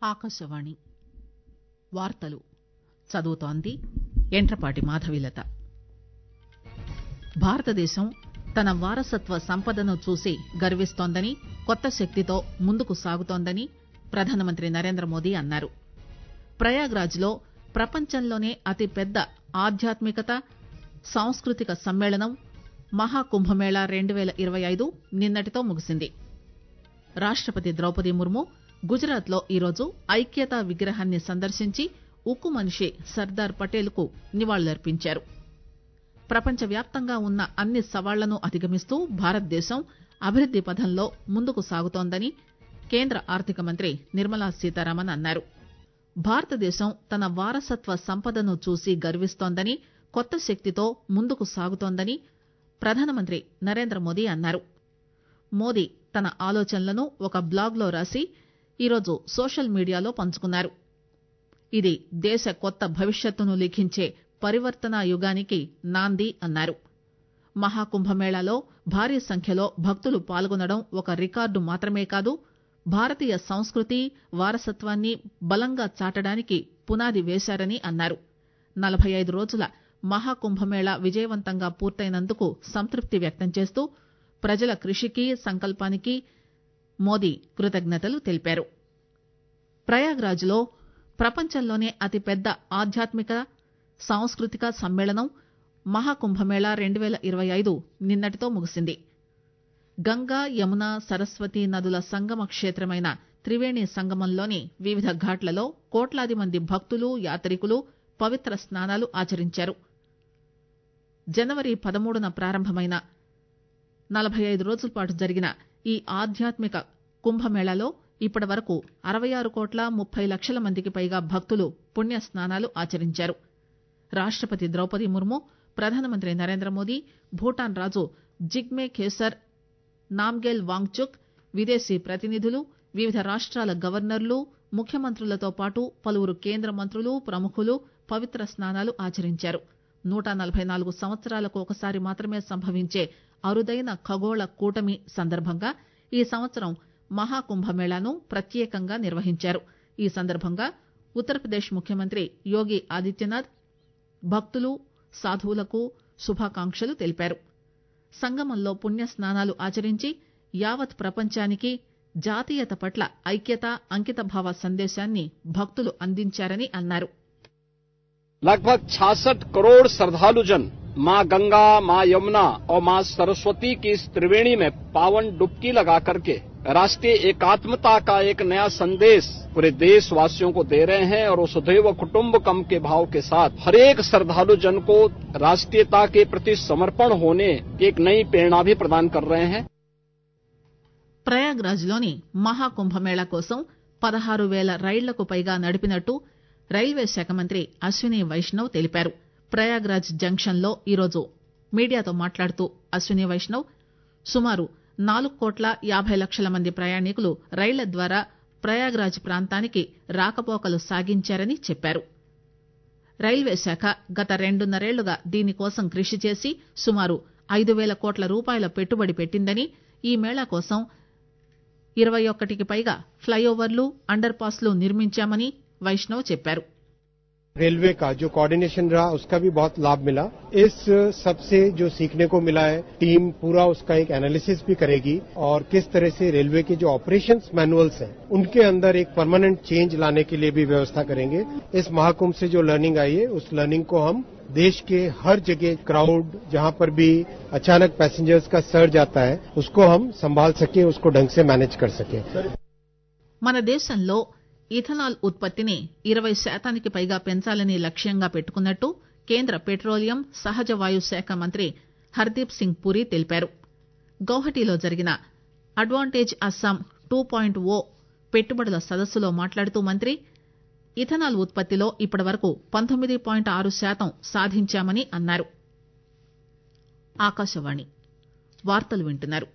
ఆకాశవాణి వార్తలు చదువుతోంది యంట్రపాటి మాధవీలత భారతదేశం తన వారసత్వ సంపదను చూసి గర్విస్తోందని కొత్త శక్తితో ముందుకు సాగుతోందని ప్రధానమంత్రి నరేంద్రమోదీ అన్నారు ప్రయాగ్ లో ప్రపంచంలోనే అతిపెద్ద ఆధ్యాత్మికత సాంస్కృతిక సమ్మేళనం మహాకుంభమేళా రెండు పేల ఇరవై ఐదు నిన్నటితో ముగిసింది రాష్టపతి ద్రౌపది ముర్ము గుజరాత్ లో ఈరోజు ఐక్యతా విగ్రహాన్ని సందర్శించి ఉక్కు మనిషి సర్దార్ పటేల్ కు నివాళులర్పించారు ప్రపంచవ్యాప్తంగా ఉన్న అన్ని సవాళ్లను అధిగమిస్తూ భారతదేశం అభివృద్ది పథంలో ముందుకు సాగుతోందని కేంద్ర ఆర్థిక మంత్రి నిర్మలా సీతారామన్ అన్నారు భారతదేశం తన వారసత్వ సంపదను చూసి గర్విస్తోందని కొత్త శక్తితో ముందుకు సాగుతోందని ప్రధానమంత్రి నరేంద్రమోదీ అన్నారు మోదీ తన ఆలోచనలను ఒక బ్లాగ్ లో రాసి ఈరోజు సోషల్ మీడియాలో పంచుకున్నారు ఇది దేశ కొత్త భవిష్యత్తును లిఖించే పరివర్తనా యుగానికి నాంది అన్నారు మహాకుంభమేళాలో భారీ సంఖ్యలో భక్తులు పాల్గొనడం ఒక రికార్డు మాత్రమే కాదు భారతీయ సంస్కృతి వారసత్వాన్ని బలంగా చాటడానికి పునాది వేశారని అన్నారు నలబై ఐదు రోజుల మహాకుంభమేళా విజయవంతంగా పూర్తయినందుకు సంతృప్తి వ్యక్తం చేస్తూ ప్రజల కృషికి సంకల్పానికి మోదీ కృతజ్ఞతలు తెలిపారు ప్రయాగ్ రాజ్ లో ప్రపంచంలోనే అతిపెద్ద ఆధ్యాత్మిక సాంస్కృతిక సమ్మేళనం మహాకుంభమేళా రెండు పేల ఇరవై ఐదు నిన్నటితో ముగిసింది గంగా యమున సరస్వతి నదుల సంగమ క్షేత్రమైన త్రివేణి సంగమంలోని వివిధ ఘాట్లలో కోట్లాది మంది భక్తులు యాత్రికులు పవిత్ర స్నానాలు ఆచరించారు జనవరి పదమూడున ప్రారంభమైన నలబై ఐదు రోజుల పాటు జరిగిన ఈ ఆధ్యాత్మిక కుంభమేళాలో ఇప్పటి వరకు అరవై ఆరు కోట్ల ముప్పై లక్షల మందికి పైగా భక్తులు పుణ్య స్నానాలు ఆచరించారు రాష్టపతి ద్రౌపది ముర్ము ప్రధానమంత్రి నరేంద్రమోదీ భూటాన్ రాజు జిగ్మే ఖేసర్ నామ్గేల్ వాంగ్చుక్ విదేశీ ప్రతినిధులు వివిధ రాష్టాల గవర్నర్లు ముఖ్యమంత్రులతో పాటు పలువురు కేంద్ర మంత్రులు ప్రముఖులు పవిత్ర స్నానాలు ఆచరించారు నూట నలబై నాలుగు సంవత్సరాలకు ఒకసారి మాత్రమే సంభవించే అరుదైన ఖగోళ కూటమి సందర్భంగా ఈ సంవత్సరం మహాకుంభమేళాను ప్రత్యేకంగా నిర్వహించారు ఈ సందర్భంగా ఉత్తరప్రదేశ్ ముఖ్యమంత్రి యోగి ఆదిత్యనాథ్ భక్తులు సాధువులకు శుభాకాంక్షలు తెలిపారు సంగమంలో పుణ్య స్నానాలు ఆచరించి యావత్ ప్రపంచానికి జాతీయత పట్ల ఐక్యత అంకితభావ సందేశాన్ని భక్తులు అందించారని అన్నారు लगभग 66 करोड़ श्रद्धालु जन मां गंगा मां यमुना और मां सरस्वती की इस त्रिवेणी में पावन डुबकी लगा करके राष्ट्रीय एकात्मता का एक नया संदेश पूरे देशवासियों को दे रहे हैं और उस दैव कुटुम्बकम के भाव के साथ हरेक श्रद्धालु जन को राष्ट्रीयता के प्रति समर्पण होने की एक नई प्रेरणा भी प्रदान कर रहे हैं ప్రయాగ్ రాజ్ లోని మహాకుంభమేళా కోసం పదహారు పేల రైళ్లకు పైగా నడిపినట్టు రైల్వే శాఖ మంత్రి అశ్విని వైష్ణవ్ తెలిపారు ప్రయాగ్ రాజ్ జంక్షన్ లో ఈరోజు మీడియాతో మాట్లాడుతూ అశ్విని వైష్ణవ్ సుమారు నాలుగు కోట్ల యాబై లక్షల మంది ప్రయాణికులు రైళ్ల ద్వారా ప్రయాగ్ రాజ్ ప్రాంతానికి రాకపోకలు సాగించారని చెప్పారు రైల్వే శాఖ గత రెండున్నరేళ్లుగా దీనికోసం కృషి చేసి సుమారు ఐదు పేల కోట్ల రూపాయల పెట్టుబడి పెట్టిందని ఈ మేళా కోసం ఇరవై ఒక్కటికి పైగా ఫ్లైఓవర్లు అండర్ పాస్ లు నిర్మించామని వైష్ణవ్ చెప్పారు रेलवे का जो कोऑर्डिनेशन रहा उसका भी बहुत लाभ मिला इस सबसे जो सीखने को मिला है टीम पूरा उसका एक एनालिसिस भी करेगी और किस तरह से रेलवे के जो ऑपरेशंस मैनुअल्स हैं उनके अंदर एक परमानेंट चेंज लाने के लिए भी व्यवस्था करेंगे इस महाकुंभ से जो लर्निंग आई है उस लर्निंग को हम देश के हर जगह क्राउड जहां पर भी अचानक पैसेंजर्स का सर्ज आता है उसको हम संभाल सके उसको ढंग से मैनेज कर सके మన దేశంలో ఇథనాల్ ఉత్పత్తిని ఇరవై శాతానికి పైగా పెంచాలని లక్ష్యంగా పెట్టుకున్నట్టు కేంద్ర పెట్రోలియం సహజ వాయు శాఖ మంత్రి హర్దీప్ సింగ్ పూరి తెలిపారు గౌహటిలో జరిగిన advantage Assam two point O పెట్టుబడుల సదస్సులో మాట్లాడుతూ మంత్రి ఇథనాల్ ఉత్పత్తిలో ఇప్పటివరకు పంతొమ్మిది పాయింట్ ఆరు శాతం సాధించామని అన్నారు ఆకాశవాణి వార్తలు వింటున్నారు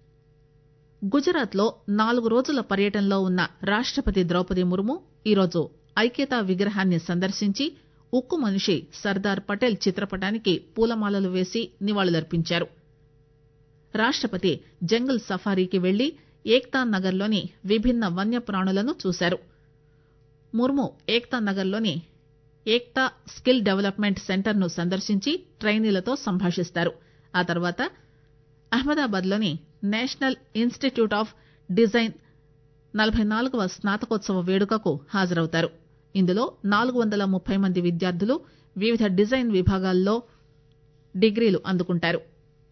గుజరాత్ లో నాలుగు రోజుల పర్యటనలో ఉన్న రాష్టపతి ద్రౌపది ముర్ము ఈరోజు ఐక్యతా విగ్రహాన్ని సందర్శించి ఉక్కు మనిషి సర్దార్ పటేల్ చిత్రపటానికి పూలమాలలు వేసి నివాళులర్పించారు రాష్టపతి జంగల్ సఫారీకి వెళ్లి ఏక్తా నగర్ లోని విభిన్న వన్యప్రాణులను చూశారు ముర్ము ఏక్తా నగర్లోని ఏక్తా స్కిల్ డెవలప్మెంట్ సెంటర్ను సందర్శించి ట్రైనీలతో సంభాషిస్తారు ఆ తర్వాత అహ్మదాబాద్లోని నేషనల్ ఇన్స్టిట్యూట్ ఆఫ్ డిజైన్ నలభై నాలుగవ స్నాతకోత్సవ వేడుకకు హాజరవుతారు ఇందులో నాలుగు వందల ముప్పై మంది విద్యార్థులు వివిధ డిజైన్ విభాగాల్లో డిగ్రీలు అందుకుంటారు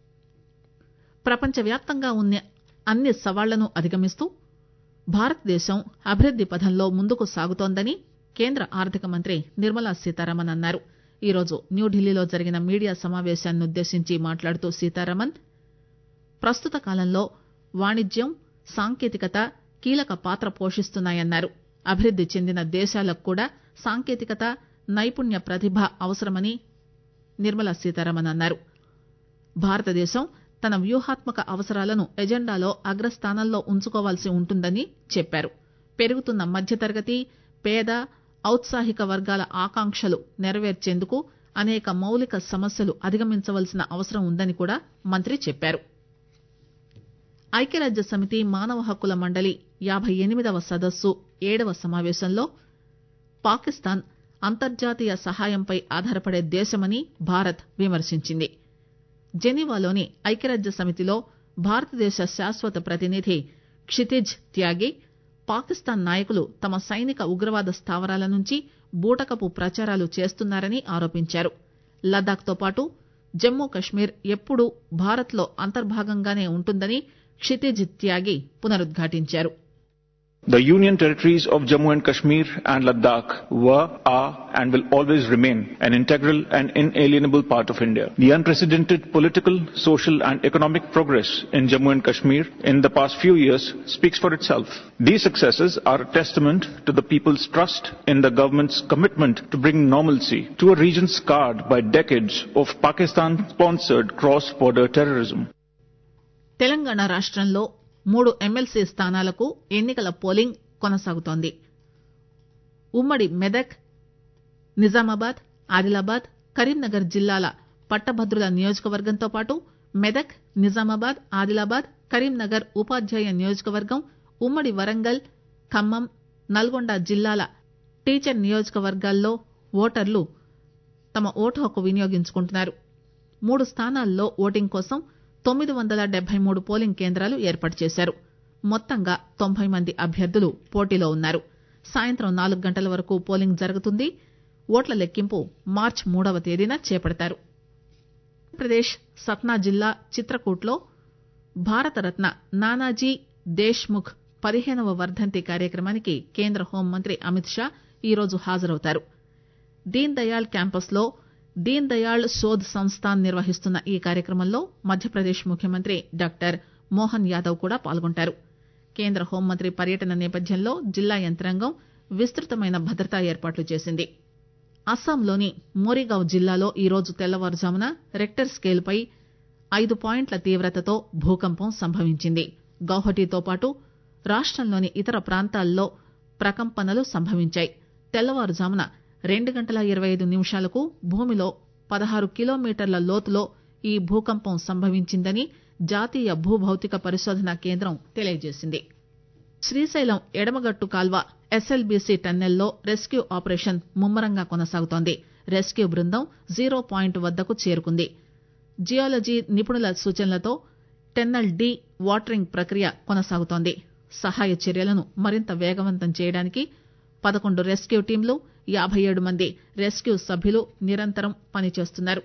ప్రపంచవ్యాప్తంగా ఉన్న అన్ని సవాళ్లను అధిగమిస్తూ భారతదేశం అభివృద్ది పథంలో ముందుకు సాగుతోందని కేంద్ర ఆర్థిక మంత్రి నిర్మలా సీతారామన్ అన్నారు ఈరోజు న్యూఢిల్లీలో జరిగిన మీడియా సమావేశాన్నుద్దేశించి మాట్లాడుతూ సీతారామన్ ప్రస్తుత కాలంలో వాణిజ్యం సాంకేతికత కీలక పాత్ర పోషిస్తున్నాయన్నారు అభివృద్ది చెందిన దేశాలకు కూడా సాంకేతికత నైపుణ్య ప్రతిభ అవసరమని నిర్మలా సీతారామన్ అన్నారు భారతదేశం తన వ్యూహాత్మక అవసరాలను ఎజెండాలో అగ్రస్థానంలో ఉంచుకోవాల్సి ఉంటుందని చెప్పారు పెరుగుతున్న మధ్యతరగతి పేద ఔత్సాహిక వర్గాల ఆకాంక్షలు నెరవేర్చేందుకు అనేక మౌలిక సమస్యలు అధిగమించవలసిన అవసరం ఉందని కూడా మంత్రి చెప్పారు ఐక్యరాజ్య సమితి మానవ హక్కుల మండలి యాభై ఎనిమిదవ సదస్సు ఏడవ సమావేశంలో పాకిస్తాన్ అంతర్జాతీయ సహాయంపై ఆధారపడే దేశమని భారత్ విమర్శించింది జెనీవాలోని ఐక్యరాజ్య సమితిలో భారతదేశ శాశ్వత ప్రతినిధి క్షితిజ్ త్యాగి పాకిస్తాన్ నాయకులు తమ సైనిక ఉగ్రవాద స్థావరాల నుంచి బూటకపు ప్రచారాలు చేస్తున్నారని ఆరోపించారు లద్దాఖ్ తో పాటు జమ్మూ కశ్మీర్ ఎప్పుడూ భారత్ లో అంతర్భాగంగానే ఉంటుందని క్షితిజ్ త్యాగి పునరుద్ఘాటించారు The Union territories of Jammu and Kashmir and Ladakh were, are, and will always remain an integral and inalienable part of India. The unprecedented political, social, and economic progress in Jammu and Kashmir in the past few years speaks for itself. These successes are a testament to the people's trust in the government's commitment to bring normalcy to a region scarred by decades of Pakistan-sponsored cross-border terrorism. Telangana రాష్టంలో మూడు MLC స్థానాలకు ఎన్నికల polling కొనసాగుతోంది ఉమ్మడి మెదక్ నిజామాబాద్ ఆదిలాబాద్ కరీంనగర్ జిల్లాల పట్టభద్రుల నియోజకవర్గంతో పాటు మెదక్ నిజామాబాద్ ఆదిలాబాద్ కరీంనగర్ ఉపాధ్యాయ నియోజకవర్గం ఉమ్మడి వరంగల్ ఖమ్మం నల్గొండ జిల్లాల టీచర్ నియోజకవర్గాల్లో ఓటర్లు తమ ఓటు హక్కు వినియోగించుకుంటున్నారు మూడు స్థానాల్లో ఓటింగ్ కోసం తొమ్మిది వందల డెబ్బై మూడు పోలింగ్ కేంద్రాలు ఏర్పాటు చేశారు మొత్తంగా తొంభై మంది అభ్యర్థులు పోటీలో ఉన్నారు సాయంత్రం నాలుగు గంటల వరకు పోలింగ్ జరుగుతుంది ఓట్ల లెక్కింపు మార్చి మూడవ తేదీన చేపడతారు ఆంధ్రప్రదేశ్ సత్నా జిల్లా చిత్రకూట్లో భారతరత్న నానాజీ దేశ్ముఖ్ పదిహేనవ వర్ధంతి కార్యక్రమానికి కేంద్ర హోంమంత్రి అమిత్ షా ఈరోజు హాజరవుతారు దీన్ దయాళ్ క్యాంపస్ లో దీన్ దయాళ్ శోధ్ సంస్థాన్ నిర్వహిస్తున్న ఈ కార్యక్రమంలో మధ్యప్రదేశ్ ముఖ్యమంత్రి డాక్టర్ మోహన్ యాదవ్ కూడా పాల్గొంటారు కేంద్ర హోంమంత్రి పర్యటన నేపథ్యంలో జిల్లా యంత్రాంగం విస్తృతమైన భద్రతా ఏర్పాట్లు చేసింది అస్సాంలోని మోరిగావ్ జిల్లాలో ఈరోజు తెల్లవారుజామున రెక్టర్ స్కేల్పై ఐదు పాయింట్ల తీవ్రతతో భూకంపం సంభవించింది గౌహటితో పాటు రాష్టంలోని ఇతర ప్రాంతాల్లో ప్రకంపనలు సంభవించాయి తెల్లవారుజామున రెండు గంటల ఇరవై ఐదు నిమిషాలకు భూమిలో పదహారు కిలోమీటర్ల లోతులో ఈ భూకంపం సంభవించిందని జాతీయ భూభౌతిక పరిశోధన కేంద్రం తెలియజేసింది శ్రీశైలం ఎడమగట్టు కాల్వ ఎస్ఎల్బీసీ టన్నెల్లో రెస్క్యూ ఆపరేషన్ ముమ్మరంగా కొనసాగుతోంది రెస్క్యూ బృందం జీరో పాయింట్ వద్దకు చేరుకుంది జియాలజీ నిపుణుల సూచనలతో టెన్నెల్ డి వాటరింగ్ ప్రక్రియ కొనసాగుతోంది సహాయ చర్యలను మరింత వేగవంతం చేయడానికి పదకొండు రెస్క్యూ టీంలు యాభై ఏడు మంది రెస్క్యూ సభ్యులు నిరంతరం పనిచేస్తున్నారు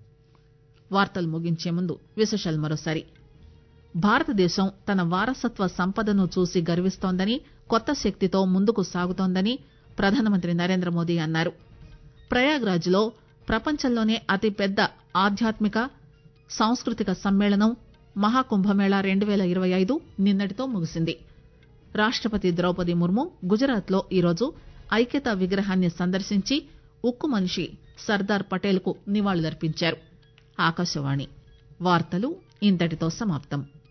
వార్తలు ముగించే ముందు విశేషాలు మరోసారి భారతదేశం తన వారసత్వ సంపదను చూసి గర్విస్తోందని కొత్త శక్తితో ముందుకు సాగుతోందని ప్రధానమంత్రి నరేంద్ర మోదీ అన్నారు ప్రయాగ్రాజ్ లో ప్రపంచంలోనే అతిపెద్ద ఆధ్యాత్మిక సాంస్కృతిక సమ్మేళనం మహాకుంభమేళా రెండు పేల ఇరవై ఐదు నిన్నటితో ముగిసింది రాష్టపతి ద్రౌపది ముర్ము గుజరాత్ లో ఈరోజు ఐక్యతా విగ్రహాన్ని సందర్శించి ఉక్కు మనిషి సర్దార్ పటేల్ కు నివాళులర్పించారు ఆకాశవాణి వార్తలు ఇంతటితో సమాప్తం